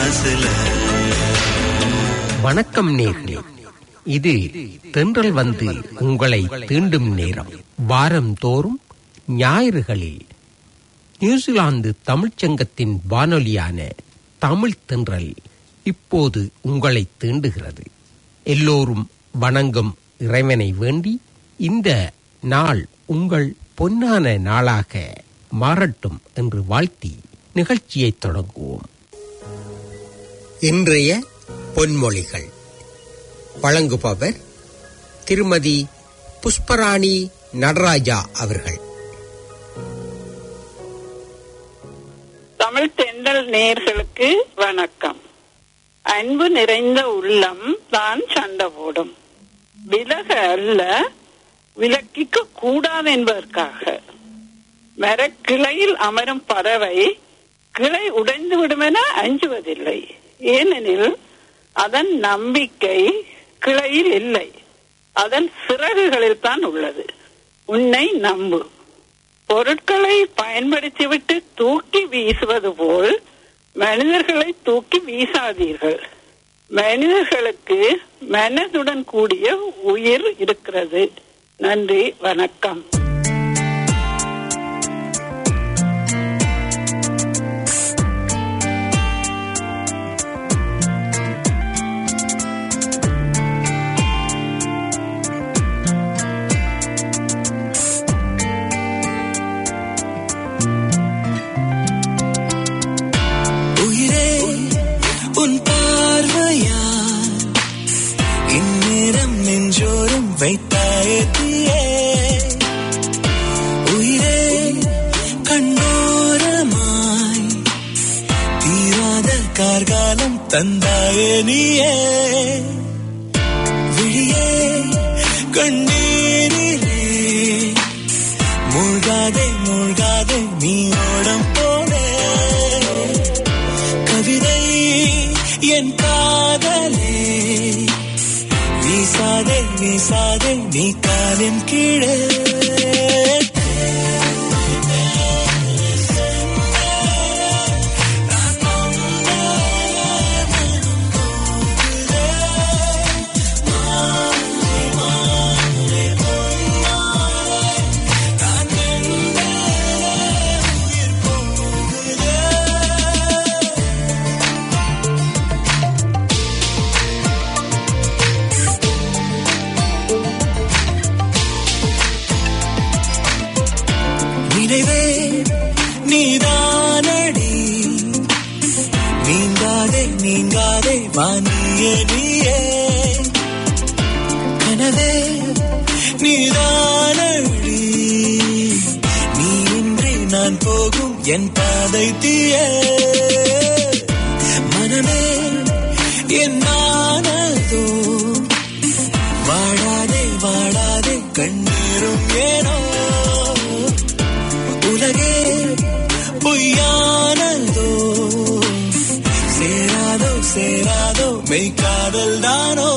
மனசுல வணக்கம் நேர்களே இது தென்றல் வந்து உங்களை தீண்டும் நேரம் வாரம் தோறும் ஞாயிறுகளில் நியூசிலாந்து தமிழ்ச்சங்கத்தின் வானொலியான தமிழ் தென்றல் இப்போது உங்களை தீண்டுகிறது எல்லோரும் வணங்கும் இறைவனை வேண்டி இந்த நாள் உங்கள் பொன்னான நாளாக மாறட்டும் என்று வாழ்த்தி நிகழ்ச்சியை தொடங்குவோம் இன்றைய பொன்மொழிகள் வழங்குபவர் திருமதி புஷ்பராணி நடராஜா அவர்கள் தமிழ் தென்றல் நேயர்களுக்கு வணக்கம் அன்பு நிறைந்த உள்ளம் தான் சண்டை போடும் விலக அல்ல விலக்கிக்க கூடாது என்பதற்காக மரக்கிளையில் அமரும் பறவை கிளை உடைந்து விடுமென அஞ்சுவதில்லை ஏனெனில் அதன் நம்பிக்கை கிளையில் இல்லை அதன் சிறகுகளில் தான் உள்ளது உன்னை நம்பு பொருட்களை பயன்படுத்திவிட்டு தூக்கி வீசுவது போல் மனிதர்களை தூக்கி வீசாதீர்கள் மனிதர்களுக்கு மனதுடன் கூடிய உயிர் இருக்கிறது நன்றி வணக்கம் உயிரே உன் பார்வையா இந்நேரம் நெஞ்சோறும் வைத்தாயே தீயே உயிரே கண்ணோரமாய் தீராத கார்காலம் தந்தாயே நீயே விழியே கண்ணீரிலே மூழ்காதே மூழ்காதே நீ ஓடம் போனே கவிதை என் காதலே வீசாதே வீசாதே நீ காலின் கீழே நினைவே நீதானடி நீங்காதே நீங்காதே வானியே நீயே கனவே நீதானடி நீ இன்றி நான் போகும் என் பாதை தீயே மனமே என் நானதோ வாடாதே வாடாதே கண்ணீரும் ஏனோ உலகே பொய்யானதோ சேராதோ சேராதோ மெய்காதல் தானோ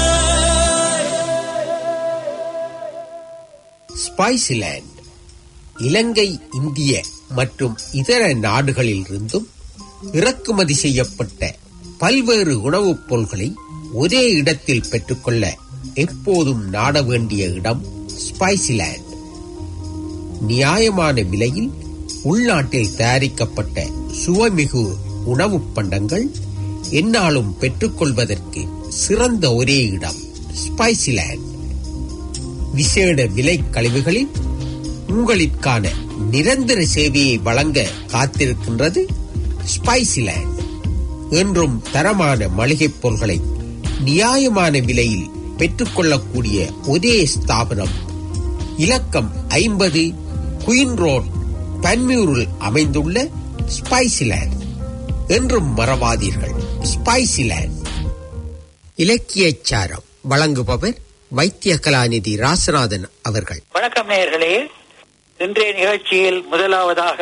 ஸ்பைசிலேண்ட் இலங்கை இந்திய மற்றும் இதர நாடுகளிலிருந்தும் இறக்குமதி செய்யப்பட்ட பல்வேறு உணவுப் பொருள்களை ஒரே இடத்தில் பெற்றுக்கொள்ள எப்போதும் நாட வேண்டிய இடம் ஸ்பைசிலேண்ட் நியாயமான விலையில் உள்நாட்டில் தயாரிக்கப்பட்ட சுவைமிகு உணவுப் பண்டங்கள் என்னாலும் பெற்றுக்கொள்வதற்கு சிறந்த ஒரே இடம் ஸ்பைசிலேண்ட் விசேட விலை கழிவுகளில் உங்களிற்கான நிரந்தர சேவையை வழங்க காத்திருக்கின்றது ஸ்பைசிலேண்ட் என்றும் தரமான மளிகைப் பொருட்களை நியாயமான விலையில் பெற்றுக்கொள்ளக்கூடிய ஒரே ஸ்தாபனம் இலக்கம் ஐம்பது குயின் ரோட் பன்மியூரில் அமைந்துள்ள ஸ்பைசிலேண்ட் என்றும் மறவாதீர்கள் ஸ்பைசிலேண்ட் இலக்கியச் சாரம் வழங்குபவர் வைத்திய கலாநிதி ராசநாதன் அவர்கள் வணக்கம் நேயர்களே இன்றைய நிகழ்ச்சியில் முதலாவதாக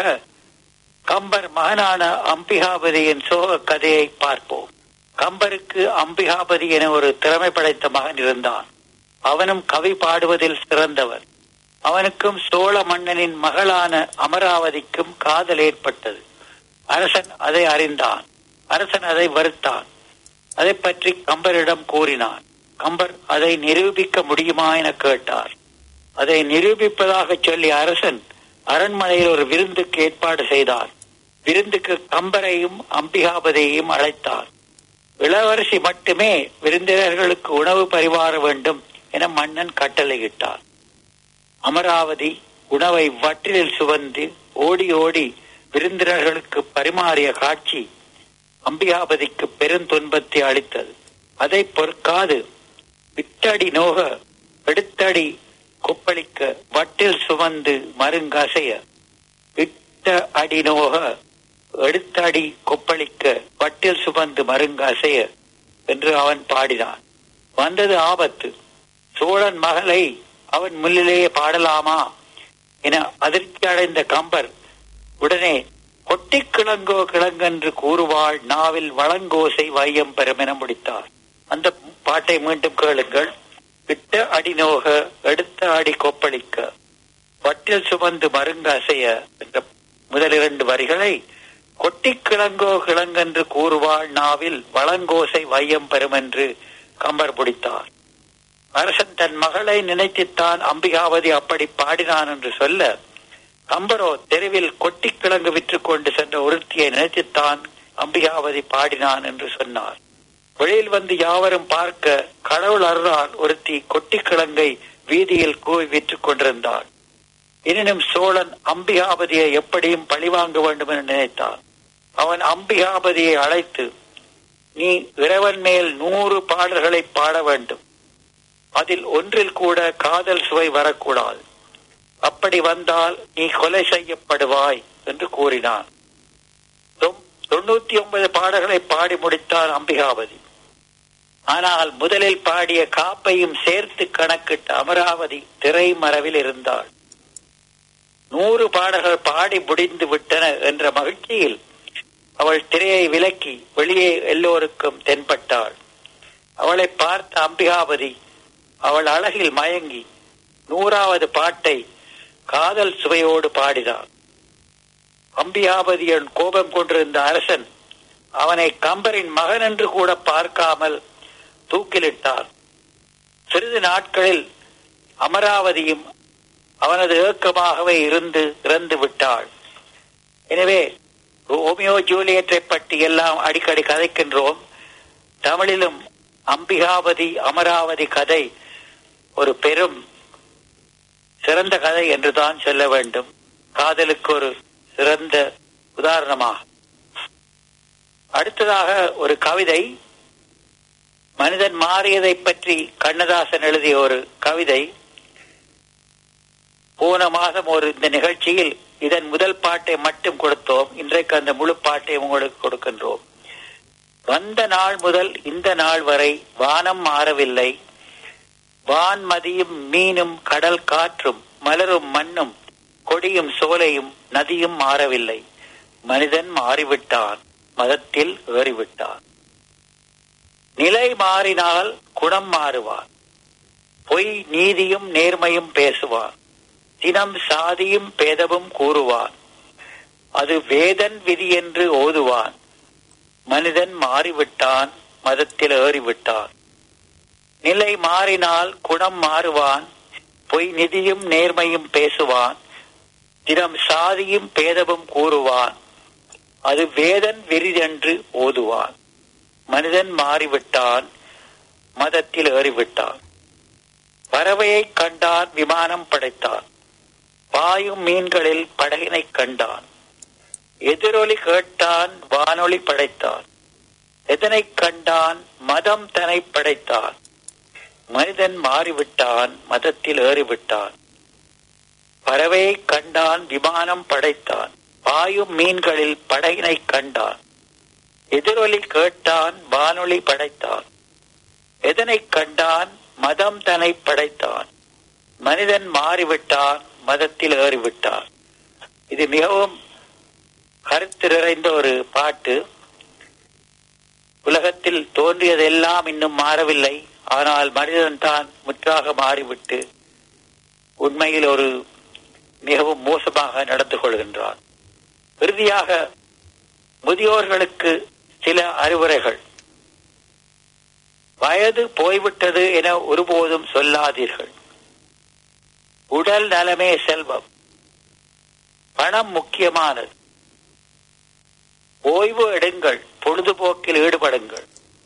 கம்பர் மகனான அம்பிகாபதியின் சோக கதையை பார்ப்போம் கம்பருக்கு அம்பிகாபதி என ஒரு திறமை படைத்த மகன் இருந்தான் அவனும் கவி பாடுவதில் சிறந்தவர் அவனுக்கும் சோழ மன்னனின் மகளான அமராவதிக்கும் காதல் ஏற்பட்டது அரசன் அதை அறிந்தான் அரசன் அதை வருத்தான் அதை பற்றி கம்பரிடம் கூறினான் கம்பர் அதை நிரூபிக்க முடியுமா என கேட்டார் அதை நிரூபிப்பதாக சொல்லி அரசன் அரண்மனையில் ஒரு விருந்துக்கு ஏற்பாடு செய்தார் விருந்துக்கு கம்பரையும் அம்பிகாபதியையும் அழைத்தார் இளவரசி மட்டுமே விருந்தினர்களுக்கு உணவு பரிமாற வேண்டும் என மன்னன் கட்டளையிட்டார் அமராவதி உணவை வட்டிலில் சுவந்து ஓடி ஓடி விருந்தினர்களுக்கு பரிமாறிய காட்சி அம்பிகாபதிக்கு பெருந்துன்பத்தை அளித்தது அதை பொறுக்காது விட்டடி நோக எடுத்தடி கொப்பளிக்க வட்டில் சுமந்து மருங்கசைய விட்ட அடி நோக எடுத்தடி கொப்பளிக்க வட்டில் சுமந்து மருங்கசைய என்று அவன் பாடினான் வந்தது ஆபத்து சோழன் மகளை அவன் முன்னிலேயே பாடலாமா என அதிர்ச்சி அடைந்த கம்பர் உடனே கொட்டி கிழங்கோ கிழங்கென்று கூறுவாள் நாவில் வளங்கோசை வையம் பெறும் என முடித்தார் அந்த பாட்டை மீண்டும் கேளுங்கள் விட்ட அடி நோக எடுத்த அடி கொப்பளிக்க வட்டில் சுமந்து மருங்க அசைய என்ற முதல் இரண்டு வரிகளை கொட்டி கிழங்கோ கிழங்கென்று கூறுவாள் நாவில் வளங்கோசை வையம் பெறும் என்று கம்பர் முடித்தார் அரசன் தன் மகளை நினைத்துத்தான் அம்பிகாவதி அப்படி பாடினான் என்று சொல்ல கம்பரோ தெருவில் கொட்டி கிழங்கு விற்று கொண்டு சென்ற ஒருத்தியை நினைத்துத்தான் அம்பிகாவதி பாடினான் என்று சொன்னார் வெளியில் வந்து யாவரும் பார்க்க கடவுள் அருளால் ஒருத்தி கொட்டி கிழங்கை வீதியில் கூவி விற்றுக் கொண்டிருந்தாள் எனினும் சோழன் அம்பிகாபதியை எப்படியும் பழிவாங்க வேண்டும் என நினைத்தான் அவன் அம்பிகாபதியை அழைத்து நீ இறைவன் மேல் நூறு பாடல்களை பாட வேண்டும் அதில் ஒன்றில் கூட காதல் சுவை வரக்கூடாது அப்படி வந்தால் நீ கொலை செய்யப்படுவாய் என்று கூறினான் தொம்- தொண்ணூத்தி ஒன்பது பாடல்களை பாடி முடித்தான் அம்பிகாபதி ஆனால் முதலில் பாடிய காப்பையும் சேர்த்து கணக்கிட்ட அமராவதி திரைமறைவில் இருந்தாள் நூறு பாடல்கள் பாடி முடிந்து விட்டன என்ற மகிழ்ச்சியில் அவள் திரையை விலக்கி வெளியே எல்லோருக்கும் தென்பட்டாள் அவளை பார்த்த அம்பிகாபதி அவள் அழகில் மயங்கி நூறாவது பாட்டை காதல் சுவையோடு பாடினாள் அம்பிகாபதியின் கோபம் கொண்டிருந்த அரசன் அவனை கம்பரின் மகன் என்று கூட பார்க்காமல் தூக்கிலிட்டார் சிறிது நாட்களில் அமராவதியும் அவனது ஏக்கமாகவே இருந்து இறந்து விட்டாள் எனவே ரோமியோ ஜூலியட்டை பற்றி எல்லாம் அடிக்கடி கதைக்கின்றோம் தமிழிலும் அம்பிகாபதி அமராவதி கதை ஒரு பெரும் சிறந்த கதை என்றுதான் சொல்ல வேண்டும் காதலுக்கு ஒரு சிறந்த உதாரணமாக அடுத்ததாக ஒரு கவிதை மனிதன் மாறியதை பற்றி கண்ணதாசன் எழுதிய ஒரு கவிதை போன மாதம் ஒரு இந்த நிகழ்ச்சியில் இதன் முதல் பாட்டை மட்டும் கொடுத்தோம் இன்றைக்கு அந்த முழு பாட்டை உங்களுக்கு கொடுக்கின்றோம் வந்த நாள் முதல் இந்த நாள் வரை வானம் மாறவில்லை வான்மதியும் மீனும் கடல் காற்றும் மலரும் மண்ணும் கொடியும் சோலையும் நதியும் மாறவில்லை மனிதன் மாறிவிட்டான் மதத்தில் ஏறிவிட்டான் நிலை மாறினால் குணம் மாறுவார் பொய் நீதியும் நேர்மையும் பேசுவார் தினம் சாதியும் பேதமும் கூறுவான் அது வேதன் விதி என்று ஓதுவான் மனிதன் மாறிவிட்டான் மதத்தில் ஏறிவிட்டான் நிலை மாறினால் குணம் மாறுவான் பொய் நிதியும் நேர்மையும் பேசுவான் தினம் சாதியும் பேதமும் கூறுவான் அது வேதன் விரிதென்று ஓதுவான் மனிதன் மாறிவிட்டான் மதத்தில் ஏறிவிட்டான் பறவையை கண்டான் விமானம் படைத்தான் பாயும் மீன்களில் படகினை கண்டான் எதிரொலி கேட்டான் வானொலி படைத்தான் எதனை கண்டான் மதம் தனை படைத்தான் மனிதன் மாறிவிட்டான் மதத்தில் ஏறிவிட்டான் பறவையை கண்டான் விமானம் படைத்தான் பாயும் மீன்களில் படகினை கண்டான் எதிரொலி கேட்டான் வானொலி படைத்தான் எதனை கண்டான் மதம் தனை படைத்தான் மனிதன் மாறிவிட்டான் மதத்தில் ஏறிவிட்டான் இது மிகவும் கருத்து நிறைந்த ஒரு பாட்டு உலகத்தில் தோன்றியதெல்லாம் இன்னும் மாறவில்லை ஆனால் மனிதன் தான் முற்றாக மாறிவிட்டு உண்மையில் ஒரு மிகவும் மோசமாக நடந்து கொள்கின்றான் இறுதியாக முதியோர்களுக்கு சில அறிவுரைகள் வயது போய்விட்டது என ஒருபோதும் சொல்லாதீர்கள் உடல் நலமே செல்வம் பணம் முக்கியமானது ஓய்வு எடுங்கள் பொழுதுபோக்கில் ஈடுபடுங்கள்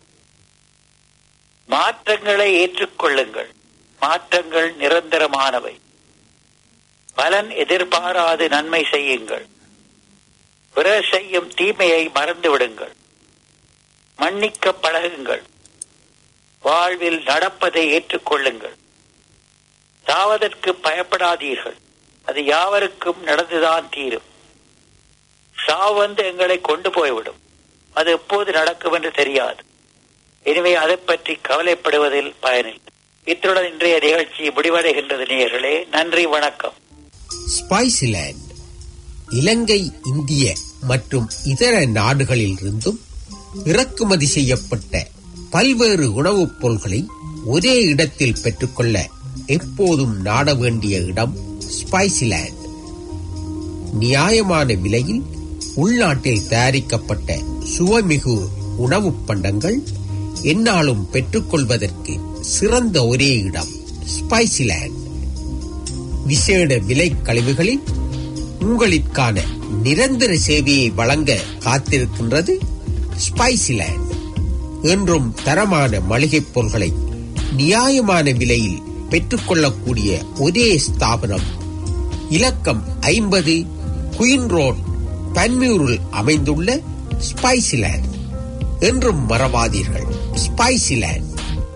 மாற்றங்களை ஏற்றுக்கொள்ளுங்கள் மாற்றங்கள் நிரந்தரமானவை பலன் எதிர்பாராது நன்மை செய்யுங்கள் பிறர் செய்யும் தீமையை மறந்து விடுங்கள் மன்னிக்க பழகுங்கள் வாழ்வில் நடப்பதை ஏற்றுக்கொள்ளுங்கள் சாவதற்கு பயப்படாதீர்கள் அது யாவருக்கும் நடந்துதான் தீரும் சாவு வந்து எங்களை கொண்டு போய்விடும் அது எப்போது நடக்கும் என்று தெரியாது எனவே அதை பற்றி கவலைப்படுவதில் பயனில்லை இத்துடன் இன்றைய நிகழ்ச்சி முடிவடைகின்றது நேயர்களே நன்றி வணக்கம் ஸ்பைசிலேண்ட் இலங்கை இந்திய மற்றும் இதர நாடுகளில் இருந்தும் இறக்குமதி செய்யப்பட்ட பல்வேறு உணவுப் பொருள்களை ஒரே இடத்தில் பெற்றுக்கொள்ள எப்போதும் நாட வேண்டிய இடம் ஸ்பைசிலேண்ட் நியாயமான விலையில் உள்நாட்டில் தயாரிக்கப்பட்ட சுவைமிகு உணவுப் பண்டங்கள் எந்நாளும் பெற்றுக்கொள்வதற்கு சிறந்த ஒரே இடம் ஸ்பைசிலேண்ட் விசேட விலை கழிவுகளில் உங்களுக்கான நிரந்தர சேவையை வழங்க காத்திருக்கின்றது ஸ்பைசிலேண்ட் என்றும் தரமான மளிகைப் பொருட்களை நியாயமான விலையில் பெற்றுக்கொள்ளக்கூடிய ஒரே ஸ்தாபனம் இலக்கம் ஐம்பது குயின் ரோட் பன்மியூரில் அமைந்துள்ள ஸ்பைசிலேண்ட் என்றும் மறவாதீர்கள் ஸ்பைசிலேண்ட்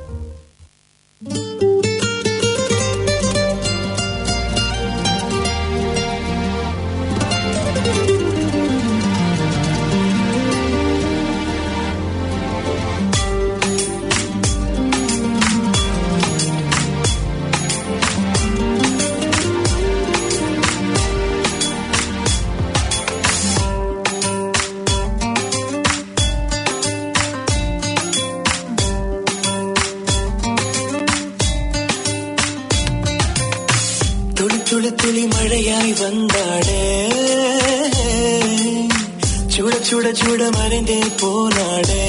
துளி துளி துளி மழையாய் வந்தாடே சுட சுட சுட மறைந்தே போனாடே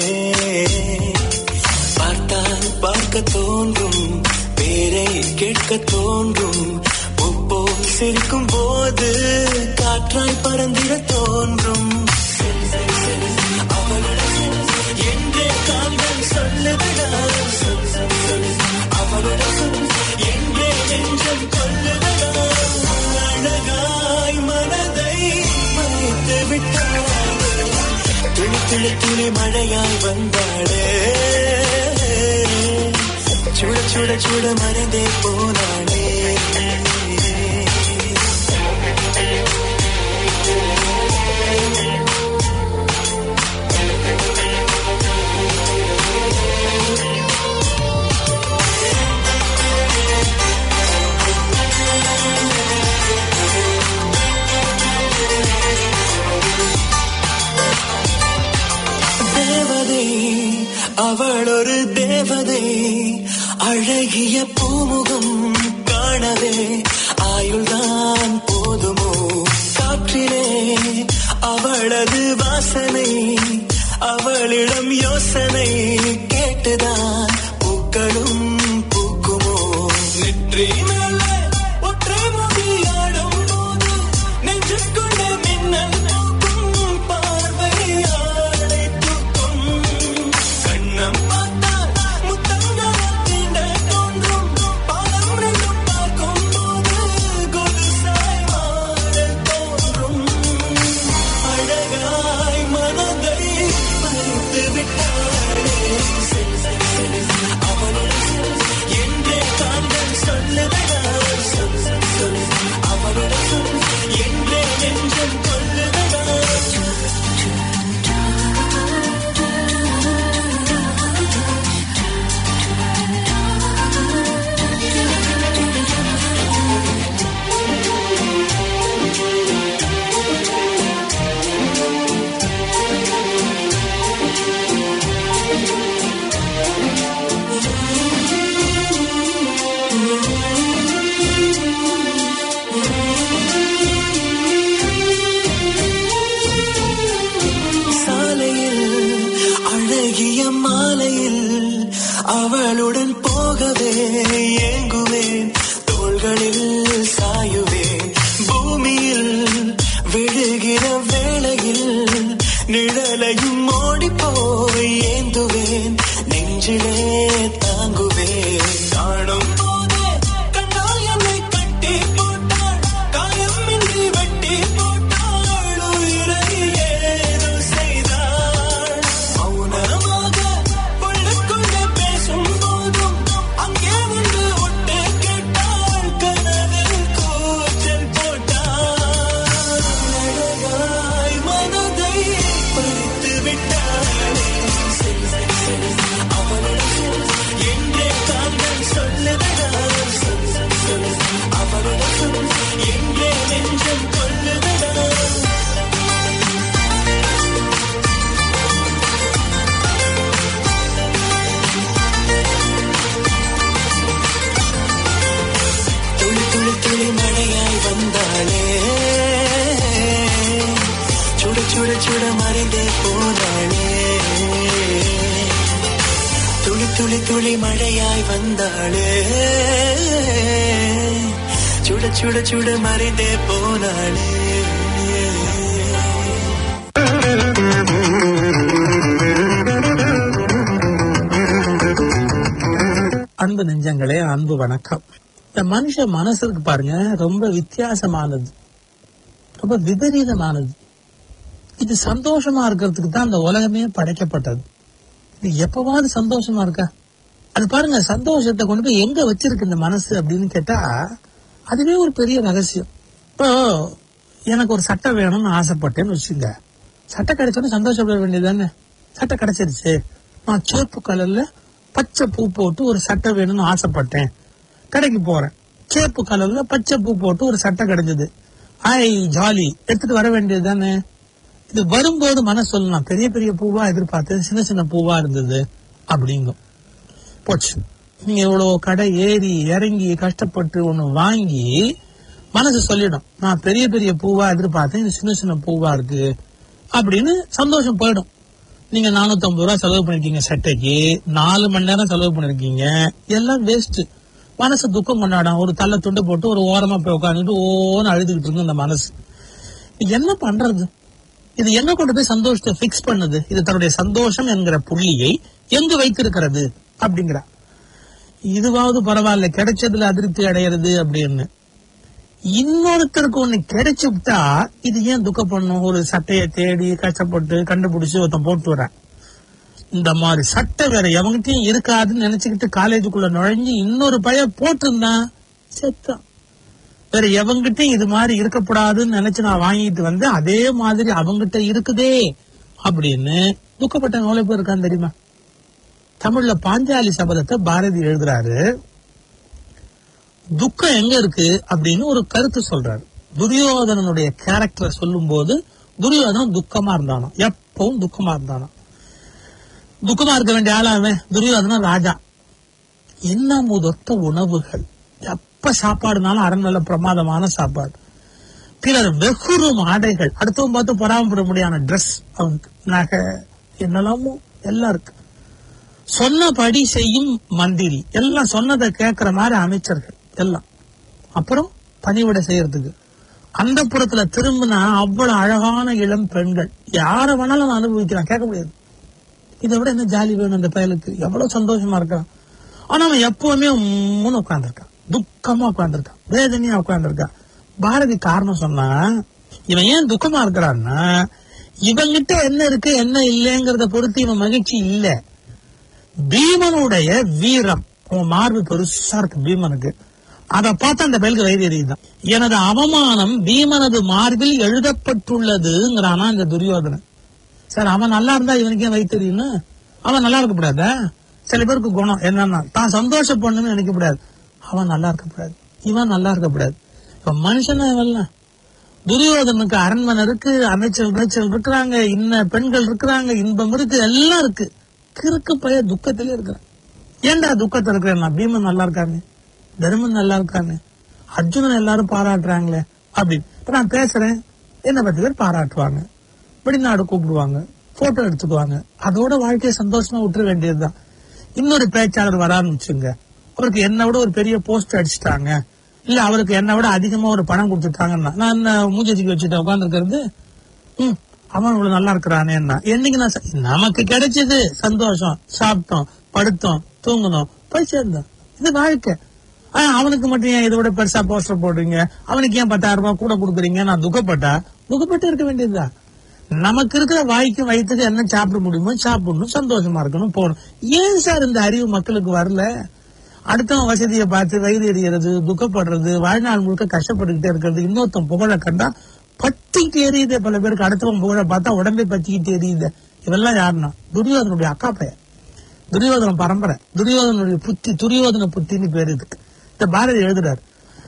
பார்த்தால் பார்க்க தோன்றும் பேரை கேட்க தோன்றும் உப்போ சிரிக்கும் போது காற்றாய் பறந்திட தோன்றும் அவளிடம் என்றே கால்கள் சொல்லுதடா அவளிடம் என்றே நெஞ்சம் கொல்லுதடா அழகாய் மனதை மறைத்து விட்டாள் துளி துளி துளி மழையாய் வந்தாடே சுட சுட சுட மறைந்தே போனாடே தேவதை அவள் ஒரு தேவதை அழகிய பூமுகம் காண காணவே ஆயுள்தான் போதுமோ காற்றிலே அவளது வாசனை அவளிடம் யோசனை கேட்டுதான் பூக்களும் பூக்குமோ நெற்றி மேலே ஒற்றை முடியாடும் போது நெஞ்சுக்குள்ள மின்னல் தூக்கும் பார்வையாளை தூக்கும் கண்ணம் பார்த்தால் முத்தங்கள் தீண்ட தோன்றும் பாலம் ரெண்டும் பார்க்கும் போது கொலுசாய் மாற தோன்றும் அழகாய் மனதை பறித்து விட்டாளே செல், செல், செல். அவளோட செல் என்றே காந்தன் சொல்லுதடா சொல், சொல், சொல். அவளோட சொல் என்றே நெஞ்சம் கொல்லுதடா சாலையில் அழகிய மாலையில் அவளுடன் போகவே ஏங்குவேன் தோள்களில் சாயுவேன் பூமியில் விழுகிற வேளையில் நிழலையும் ஓடி போய் ஏந்துவேன் நெஞ்சிலே தாங்குவேன் காணும் போதே கண்ணால் என்னை கட்டி போட்டாள் காயமின்றி வெட்டி போட்டாள் உயிரை ஏதோ செய்தாள் மௌனமாக உள்ளுக்குள்ளே பேசும் போதும் அங்கே வந்து ஒட்டு கேட்டாள் கனவில் கூச்சல் போட்டாள் அழகாய் மனதை பறித்து விட்டாளே செல், செல், செல். அவளோட சொல் என்றே காந்தன் சொல்லுதடா சொல், சொல், சொல். அவளோட சொல் என்றே நெஞ்சம் கொல்லுதடா துளி துளி துளி மழையாய் வந்தாளே சுட சுட சுட மறைந்தே போனாளே துளி துளி துளி மழையாய் வந்தாளே சுட சுட சுட மறைந்தே போனாளே அன்பு நெஞ்சங்களே அன்பு வணக்கம் இந்த மனுஷ மனசு இருக்கு பாருங்க ரொம்ப வித்தியாசமானது ரொம்ப விபரீதமானது இது சந்தோஷமா இருக்கிறதுக்கு தான் இந்த உலகமே படைக்கப்பட்டது இது எப்பவாவது சந்தோஷமா இருக்கா அது பாருங்க சந்தோஷத்தை கொண்டு போய் எங்க வச்சிருக்கு இந்த மனசு அப்படின்னு கேட்டா அதுவே ஒரு பெரிய ரகசியம் இப்போ எனக்கு ஒரு சட்டை வேணும்னு ஆசைப்பட்டேன்னு வச்சுங்க சட்டை கிடைச்சோன்னு சந்தோஷப்பட வேண்டியதானே சட்டை கிடைச்சிருச்சு நான் சிவப்பு கலர்ல பச்சை பூ போட்டு ஒரு சட்டை வேணும்னு ஆசைப்பட்டேன் கடைக்கு போறேன் சேப்பு கலர்ல பச்சை பூ போட்டு ஒரு சட்டை கிடைச்சது ஐ ஜாலி எடுத்துட்டு வர வேண்டியது தானே இது வரும்போது மனசு சொல்லலாம் பெரிய பெரிய பூவா எதிர்பார்த்தது சின்ன சின்ன பூவா இருந்தது அப்படிங்கும் போச்சு நீங்க இவ்வளவு கடை ஏறி இறங்கி கஷ்டப்பட்டு ஒண்ணு வாங்கி மனசு சொல்லிடும் நான் பெரிய பெரிய பூவா எதிர்பார்த்தேன் இது சின்ன சின்ன பூவா இருக்கு அப்படின்னு சந்தோஷம் போயிடும் நீங்க நானூத்தி ஐம்பது ரூபாய் செலவு பண்ணிருக்கீங்க சட்டைக்கு நாலு மணி நேரம் செலவு பண்ணிருக்கீங்க எல்லாம் வேஸ்ட் மனசு துக்கம் கொண்டாடும் ஒரு தள்ள துண்டு போட்டு ஒரு ஓரமா போய் உட்காந்துட்டு ஓன்னு அழுதுகிட்டு இருக்கு இந்த மனசு இது என்ன பண்றது இது எங்க கொண்டு போய் சந்தோஷத்தை பிக்ஸ் பண்ணுது இது தன்னுடைய சந்தோஷம் என்கிற புள்ளியை எங்கு வைத்திருக்கிறது அப்படிங்கிற இதுவாவது பரவாயில்ல கிடைச்சதுல அதிருப்தி அடையிறது அப்படின்னு இன்னொருத்தருக்கு ஒண்ணு கிடைச்சுட்டா இது ஏன் துக்கப்படணும் ஒரு சட்டையை தேடி கஷ்டப்பட்டு கண்டுபிடிச்சு ஒருத்தன் போட்டு வர இந்த மாதிரி சட்டை வேற எவங்கிட்டயும் இருக்காதுன்னு நினைச்சுக்கிட்டு காலேஜுக்குள்ள நுழைஞ்சு இன்னொரு பைய போட்டிருந்தான் செத்தான் வேற எவங்கிட்டயும் இது மாதிரி இருக்கக்கூடாதுன்னு நினைச்சு நான் வாங்கிட்டு வந்து அதே மாதிரி அவங்கிட்ட இருக்குதே அப்படின்னு துக்கப்பட்ட எவ்வளவு பேர் இருக்கான்னு தெரியுமா தமிழ்ல பாஞ்சாலி சபதத்தை பாரதி எழுதுறாரு துக்கம் எங்க இருக்கு அப்படின்னு ஒரு கருத்து சொல்றாரு துரியோதனனுடைய கேரக்டரை சொல்லும் போது துரியோதனன் துக்கமா இருந்தானோ எப்பவும் துக்கமா இருந்தானோ துக்கமா இருக்க வேண்டிய ஆளா அவன் துரியோதனன் ராஜா என்ன முதொத்த உணவுகள் எப்ப சாப்பாடுனாலும் அரண்மனையில பிரமாதமான சாப்பாடு பிறர் வெகுறும் ஆடைகள் அடுத்தவன் பார்த்து பொறாமப்பட முடியாத ட்ரெஸ் அவனுக்கு நகை என்னெல்லாமோ எல்லாம் இருக்கு சொன்னபடி செய்யும் மந்திரி எல்லாம் சொன்னதை கேட்கிற மாதிரி அமைச்சர்கள் எல்லாம் அப்புறம் பணிவிட செய்யறதுக்கு அந்த புறத்துல திரும்பினா அவ்வளவு அழகான இளம் பெண்கள் யார வேணாலும் அவன் அனுபவிக்கிறான் கேட்க முடியாது இதை விட என்ன ஜாலி வேணும் இந்த பயலுக்கு எவ்வளவு சந்தோஷமா இருக்கான் ஆனா அவன் எப்பவுமே மூணு உட்கார்ந்துருக்கான் துக்கமா உட்கார்ந்துருக்கான் வேதனையா உட்கார்ந்துருக்கான் பாரதி காரணம் சொன்னா இவன் ஏன் துக்கமா இருக்கிறான்னா இவங்கிட்ட என்ன இருக்கு என்ன இல்லைங்கிறத பொறுத்து இவன் மகிழ்ச்சி இல்ல பீமனுடைய வீரம் உன் மார்பு பெருசா இருக்கு பீமனுக்கு அதை பார்த்து அந்த பயலுக்கு வயிறு எரியுதான் எனது அவமானம் பீமனது மார்பில் எழுதப்பட்டுள்ளதுங்கிறானா இந்த துரியோதனன் சார் அவன் நல்லா இருந்தா இவனுக்கு ஏன் வயிறு தெரியும்னு அவன் நல்லா இருக்கக்கூடாதா சில பேருக்கு குணம் என்னன்னா தான் சந்தோஷப்படணும்னு நினைக்கக்கூடாது அவன் நல்லா இருக்கக்கூடாது இவன் நல்லா இருக்கக்கூடாது இப்ப மனுஷனா இவன்லாம் துரியோதனுக்கு அரண்மனை இருக்கு அமைச்சர் அமைச்சர் இருக்கிறாங்க இன்ன பெண்கள் இருக்கிறாங்க இன்பம் இருக்கு எல்லாம் இருக்கு கிறுக்கு பைய துக்கத்திலே இருக்கிறான் ஏன்டா துக்கத்துல இருக்கிறேன் நான் பீமன் நல்லா இருக்காங்க தர்மன் நல்லா இருக்காங்க அர்ஜுனன் எல்லாரும் பாராட்டுறாங்களே அப்படின்னு இப்ப நான் பேசுறேன் என்ன பத்து பேர் பாராட்டுவாங்க வெளிநாடு கூப்பிடுவாங்க போட்டோ எடுத்துக்குவாங்க அதோட வாழ்க்கையை சந்தோஷமா விட்டுற வேண்டியதுதான் இன்னொரு பேச்சாளர் வரான்னு வச்சுங்க அவருக்கு என்னை விட ஒரு பெரிய போஸ்ட் அடிச்சிட்டாங்க இல்ல அவருக்கு என்னை விட அதிகமா ஒரு பணம் கொடுத்துட்டாங்கன்னா நான் என்ன மூஞ்சிக்கு வச்சுட்டு உட்காந்துருக்கிறது ம் அவன் இவ்வளவு நல்லா இருக்கிறானே என்னைக்கு நான் ச- நமக்கு கிடைச்சது சந்தோஷம் சாப்பிட்டோம் படுத்தோம் தூங்கணும் போய் சேர்ந்தோம் இது வாழ்க்கை ஆனா அவனுக்கு மட்டும் ஏன் இதை விட பெருசா போஸ்டர் போடுறீங்க அவனுக்கு ஏன் பத்தாயிரம் ரூபாய் கூட கொடுக்குறீங்க நான் துக்கப்பட்டா துக்கப்பட்டு இருக்க வேண்டியதுதான் நமக்கு இருக்கிற வாய்க்கு வயிற்றுக்கு என்ன சாப்பிட முடியுமோ சாப்பிடணும் சந்தோஷமா இருக்கணும் போகணும் ஏன் சார் இந்த அறிவு மக்களுக்கு வரல அடுத்தவன் வசதியை பார்த்து வயிறு எறியறது துக்கப்படுறது வாழ்நாள் முழுக்க கஷ்டப்பட்டுக்கிட்டே இருக்கிறது இன்னொருத்தன் புகழ கண்டா பத்திக்கிட்டு எரியுது பல பேருக்கு அடுத்தவன் புகழ பார்த்தா உடம்பே பத்திக்கிட்டு எரியுது இவெல்லாம் யாருன்னா துரியோதனுடைய அக்கா பையன் துரியோதன பரம்பரை துரியோதனுடைய புத்தி துரியோதன புத்தின்னு பேர் இதுக்கு இந்த பாரதி எழுதுறாரு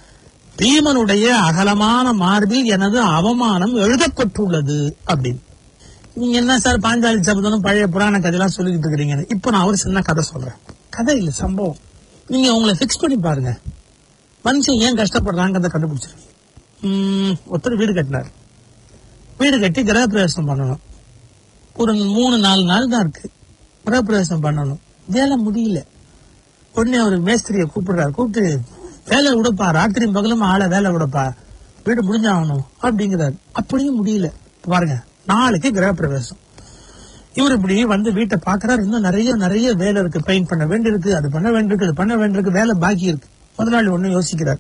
பீமனுடைய அகலமான மார்பில் எனது அவமானம் எழுதப்பட்டுள்ளது அப்படின்னு நீங்க என்ன சார் பாஞ்சாலி சபதனும் பழைய புராண கதையெல்லாம் சொல்லிக்கிட்டு இருக்கிறீங்க இப்ப நான் ஒரு சின்ன கதை சொல்றேன் கதை இல்ல சம்பவம் நீங்க உங்களை ஃபிக்ஸ் பண்ணி பாருங்க மனுஷன் ஏன் கஷ்டப்படுறாங்கிறத கண்டுபிடிச்சிருக்கீங்க உம், ஒருத்தர் வீடு கட்டினார் வீடு கட்டி கிரகப்பிரவேசம் பண்ணணும் ஒரு மூணு நாலு நாள் தான் இருக்கு கிரகப்பிரவேசம் பண்ணணும் வேலை முடியல உடனே அவர் மேஸ்திரியை கூப்பிடுறாரு கூப்பிட்டு வேலை விடப்பா ராத்திரி பகலும் ஆளை வேலை விடப்பா வீடு முடிஞ்சாகணும் அப்படிங்கிறாரு அப்படியும் முடியல பாருங்க நாளைக்கு கிரகப்பிரவேசம் இவர் இப்படி வந்து வீட்டை பாக்குறாரு இன்னும் நிறைய நிறைய வேலை இருக்கு பெயிண்ட் பண்ண வேண்டியிருக்கு அது பண்ண வேண்டியிருக்கு அது பண்ண வேண்டியிருக்கு வேலை பாக்கி இருக்கு முதலாளி ஒண்ணு யோசிக்கிறார்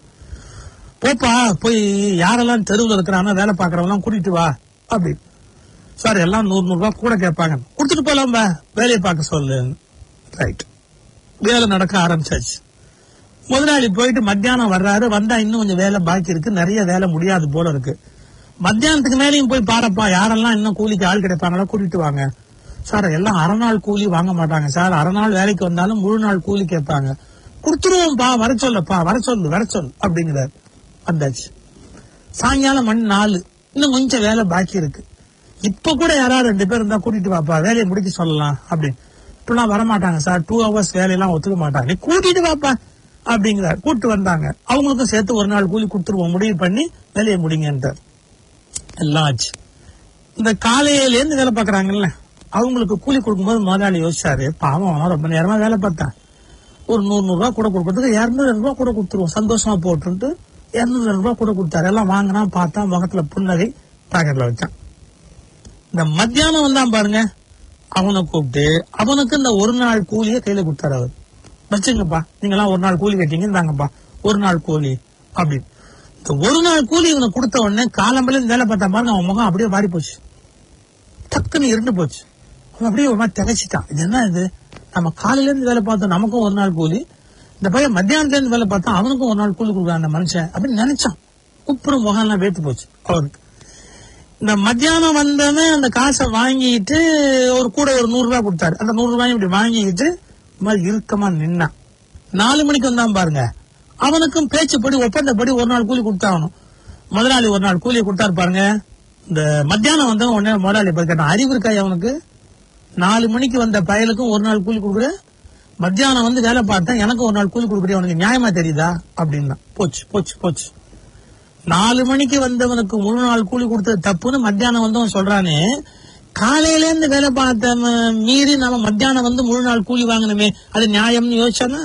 போப்பா போய் யாரெல்லாம் தெருவில் இருக்கிறானோ வேலை பாக்குறவங்க கூட்டிட்டு வா அப்படி சார் எல்லாம் நூறு நூறு ரூபாய் கூட கேட்பாங்க கொடுத்துட்டு போலாம்பா வேலையை பார்க்க சொல்லு ரைட் வேலை நடக்க ஆரம்பிச்சாச்சு முதலாளி போயிட்டு மத்தியானம் வர்றாரு வந்தா இன்னும் கொஞ்சம் வேலை பாக்கி இருக்கு நிறைய வேலை முடியாது போல இருக்கு மத்தியானத்துக்கு மேலேயும் போய் பாருப்பா யாரெல்லாம் இன்னும் கூலிக்கு ஆள் கிடைப்பாங்களோ கூட்டிட்டு வாங்க சார் எல்லாம் அரை நாள் கூலி வாங்க மாட்டாங்க சார் அரை நாள் வேலைக்கு வந்தாலும் முழு நாள் கூலி கேட்பாங்க கொடுத்துருவோம்ப்பா வர சொல்லப்பா வர சொல்லு வர சொல் அப்படிங்கிறார் வந்தாச்சு சாயங்காலம் மணி நாலு இன்னும் கொஞ்சம் வேலை பாக்கி இருக்கு இப்ப கூட யாராவது ரெண்டு பேர் இருந்தா கூட்டிட்டு வாப்பா வேலையை முடிக்க சொல்லலாம் அப்படின்னு இப்பெல்லாம் வரமாட்டாங்க சார் டூ ஹவர்ஸ் வேலையெல்லாம் ஒத்துக்க மாட்டாங்க நீ கூட்டிட்டு வாப்பா அப்படிங்கிறார் கூட்டு வந்தாங்க அவங்களுக்கும் சேர்த்து ஒரு நாள் கூலி கொடுத்துருவோம் முடிவு பண்ணி வேலையை முடிங்கன்றார் எல்லாம் ஆச்சு இந்த காலையில இருந்து வேலை பாக்குறாங்கல்ல அவங்களுக்கு கூலி கொடுக்கும்போது முதலாளி யோசிச்சாரு பாவம் அவன் ரொம்ப நேரமா வேலை பார்த்தான் ஒரு நூறு நூறு ரூபாய் கூட கொடுக்கறதுக்கு இருநூறு ரூபாய் கூட கொடுத்துருவோம் சந்தோஷமா போட்டுன்ட்டு இருநூறு ரூபாய் கூட கொடுத்தாரு எல்லாம் வாங்கினா பார்த்தா முகத்துல புன்னகை பாக்கெட்ல வச்சான் இந்த மத்தியானம் வந்தான் பாருங்க அவனை கூப்பிட்டு அவனுக்கு இந்த ஒரு நாள் கூலியை கையில கொடுத்தாரு அவர் வச்சுங்கப்பா நீங்களாம் ஒரு நாள் கூலி கேட்டீங்க இந்தாங்கப்பா ஒரு நாள் கூலி அப்படின்னு இந்த ஒரு நாள் கூலி இவனுக்கு கொடுத்த உடனே காலம்பல வேலை பார்த்தா பாருங்க அவன் முகம் அப்படியே மாறி போச்சு டக்குன்னு இருண்டு போச்சு அவன் அப்படியே ஒரு மாதிரி திகைச்சிட்டான் இது என்ன இது நம்ம காலையில இருந்து வேலை பார்த்தோம் நமக்கும் ஒரு நாள் கூலி இந்த பையன் மத்தியானத்துல இருந்து வேலை பார்த்தா அவனுக்கும் ஒரு நாள் கூலி கொடுக்குறான் அந்த மனுஷன் அப்படின்னு நினைச்சான் உப்புறம் முகம் எல்லாம் வேத்து போச்சு அவருக்கு இந்த மத்தியானம் வந்தவன் அந்த காசை வாங்கிட்டு ஒரு கூட ஒரு நூறு ரூபாய் கொடுத்தாரு அந்த நூறு ரூபாய் இப்படி வாங்கிக்கிட்டு இந்த மாதிரி இறுக்கமா நின்னான் நாலு மணிக்கு வந்தான் பாருங்க அவனுக்கும் பேச்சுப்படி ஒப்பந்தப்படி ஒரு நாள் கூலி கொடுத்தாகணும் முதலாளி ஒரு நாள் கூலி கொடுத்தாரு பாருங்க இந்த மத்தியானம் வந்தவன் உடனே முதலாளி போய் கேட்டான் அறிவு இருக்கா அவனுக்கு நாலு மணிக்கு வந்த பயலுக்கும் ஒரு நாள் கூலி கொடுக்குற மத்தியானம் வந்து வேலை பார்த்தேன் எனக்கு ஒரு நாள் கூலி கொடுக்குறியா உனக்கு நியாயமா தெரியுதா அப்படின்னா போச்சு போச்சு போச்சு நாலு மணிக்கு வந்தவனுக்கு முழு நாள் கூலி கொடுத்தது தப்புன்னு மத்தியானம் வந்தவன் சொல்றானே காலையில இருந்து வேலை பார்த்த ம- மீறி நம்ம மத்தியானம் வந்து முழு நாள் கூலி வாங்கணுமே அது நியாயம்னு யோசிச்சானா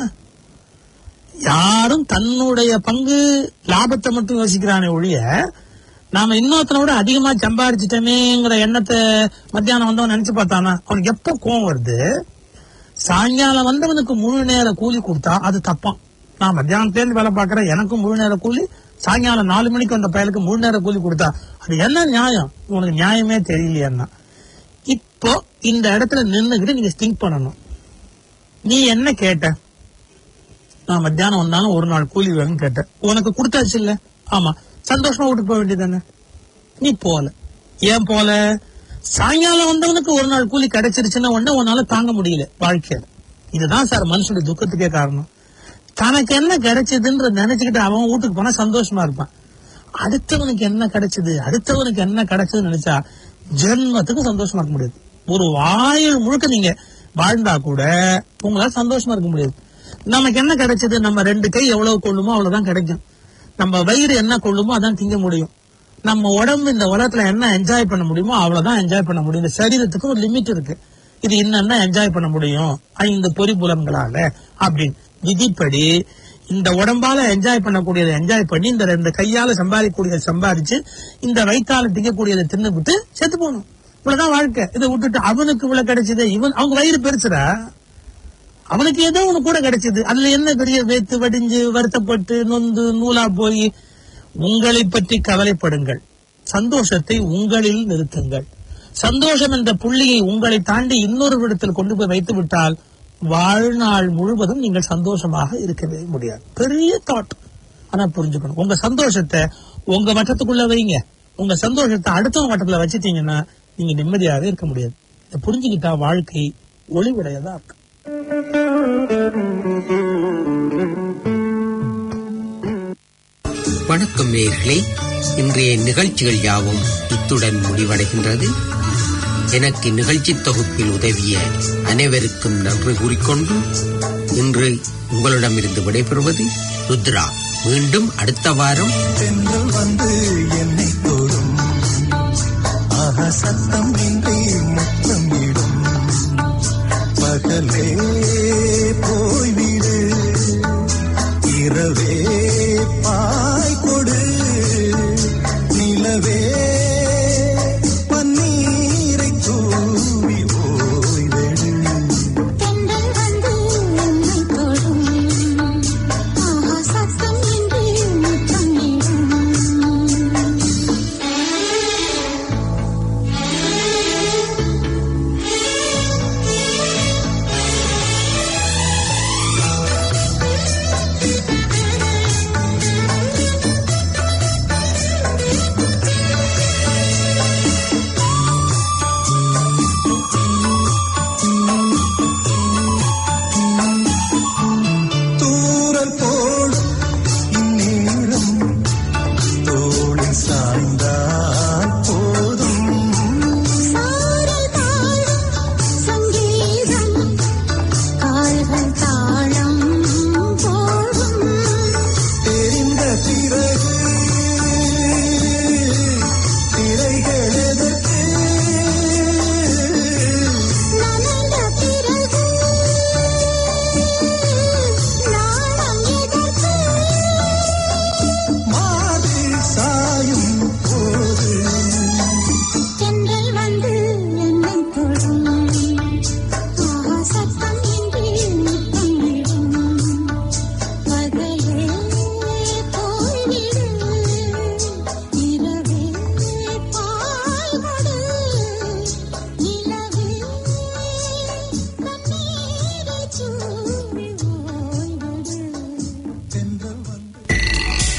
யாரும் தன்னுடைய பங்கு லாபத்தை மட்டும் யோசிக்கிறானே ஒழிய நாம இன்னொருத்தனை விட அதிகமா சம்பாரிச்சிட்டமேங்கிற எண்ணத்தை மத்தியானம் வந்தவன் நினைச்சு பார்த்தானா அவனுக்கு எப்ப கோவம் வருது சாயங்காலம் வந்தவனுக்கு முழு நேர கூலி கொடுத்தா அது தப்பான் நான் மத்தியானத்துல வேலை பார்க்கறேன் எனக்கும் முழு நேர கூலி சாயங்காலம் நாலு மணிக்கு வந்த பயலுக்கு முழு நேர கூலி கொடுத்தா அது என்ன நியாயம் உனக்கு நியாயமே தெரியலையா இப்போ இந்த இடத்துல நின்னுகிட்டு நீங்க திங்க் பண்ணணும் நீ என்ன கேட்ட நான் மத்தியானம் வந்தாலும் ஒரு நாள் கூலி வேணும்னு கேட்டேன் உனக்கு கொடுத்தாச்சு இல்ல ஆமா சந்தோஷமா வீட்டுக்கு போக வேண்டியதானே நீ போல ஏன் போல சாயங்காலம் வந்தவனுக்கு ஒரு நாள் கூலி கிடைச்சிருச்சுன்னா உடனே உன்னால தாங்க முடியல வாழ்க்கையில இதுதான் சார் மனுஷனுடைய துக்கத்துக்கே காரணம் தனக்கு என்ன கிடைச்சதுன்ற நினைச்சுக்கிட்டு அவன் வீட்டுக்கு போனா சந்தோஷமா இருப்பான் அடுத்தவனுக்கு என்ன கிடைச்சது அடுத்தவனுக்கு என்ன கிடைச்சதுன்னு நினைச்சா ஜென்மத்துக்கு சந்தோஷமா இருக்க முடியாது ஒரு வாயில் முழுக்க நீங்க வாழ்ந்தா கூட உங்களால சந்தோஷமா இருக்க முடியாது நமக்கு என்ன கிடைச்சது நம்ம ரெண்டு கை எவ்வளவு கொள்ளுமோ அவ்வளவுதான் கிடைக்கும் நம்ம வயிறு என்ன கொள்ளுமோ அதான் திங்க முடியும் நம்ம உடம்பு இந்த உலகத்துல என்ன என்ஜாய் பண்ண முடியுமோ அவ்வளவுதான் என்ஜாய் பண்ண முடியும் இந்த சரீரத்துக்கு ஒரு லிமிட் இருக்கு இது என்னென்ன என்ஜாய் பண்ண முடியும் ஐந்து பொறிபுலன்களால அப்படின்னு விதிப்படி இந்த உடம்பால என்ஜாய் பண்ணக்கூடியதை என்ஜாய் பண்ணி இந்த ரெண்டு கையால சம்பாதிக்கக்கூடியதை சம்பாதிச்சு இந்த வயிற்றால திங்கக்கூடியதை தின்னுபிட்டு செத்து போகணும் இவ்வளவுதான் வாழ்க்கை இதை விட்டுட்டு அவனுக்கு இவ்வளவு கிடைச்சது இவன் அவங்க வயிறு பெருசுடா அவனுக்கு ஏதோ ஒண்ணு கூட கிடைச்சது அதுல என்ன பெரிய வேத்து வடிஞ்சு வருத்தப்பட்டு நொந்து நூலா போய் உங்களை பற்றி கவலைப்படுங்கள் சந்தோஷத்தை உங்களில் நிறுத்துங்கள் சந்தோஷம் என்ற புள்ளியை உங்களை தாண்டி இன்னொரு இடத்தில் கொண்டு போய் வைத்து விட்டால் வாழ்நாள் முழுவதும் நீங்கள் சந்தோஷமாக இருக்கவே முடியாது பெரிய தாட் ஆனா புரிஞ்சுக்கணும் உங்க சந்தோஷத்தை உங்க வட்டத்துக்குள்ள வைங்க உங்க சந்தோஷத்தை அடுத்தவங்க வட்டத்துல வச்சுட்டீங்கன்னா நீங்க நிம்மதியாவே இருக்க முடியாது இதை புரிஞ்சுக்கிட்டா வாழ்க்கை ஒளிவுடையதா இருக்கு வணக்கம் நேயர்களே இன்றைய நிகழ்ச்சிகள் யாவும் இத்துடன் முடிவடைகின்றது எனக்கு நிகழ்ச்சி தொகுப்பில் உதவிய அனைவருக்கும் நன்றி கூறிக்கொண்டு இன்று உங்களிடமிருந்து விடைபெறுவது ருத்ரா மீண்டும் அடுத்த வாரம் தென்றல் வந்து என்னை தொடும் ஆஹா சத்தம் இன்றி முத்தம் இடும் பகலே போய்விடு இரவே பாய் கொடு நிலவே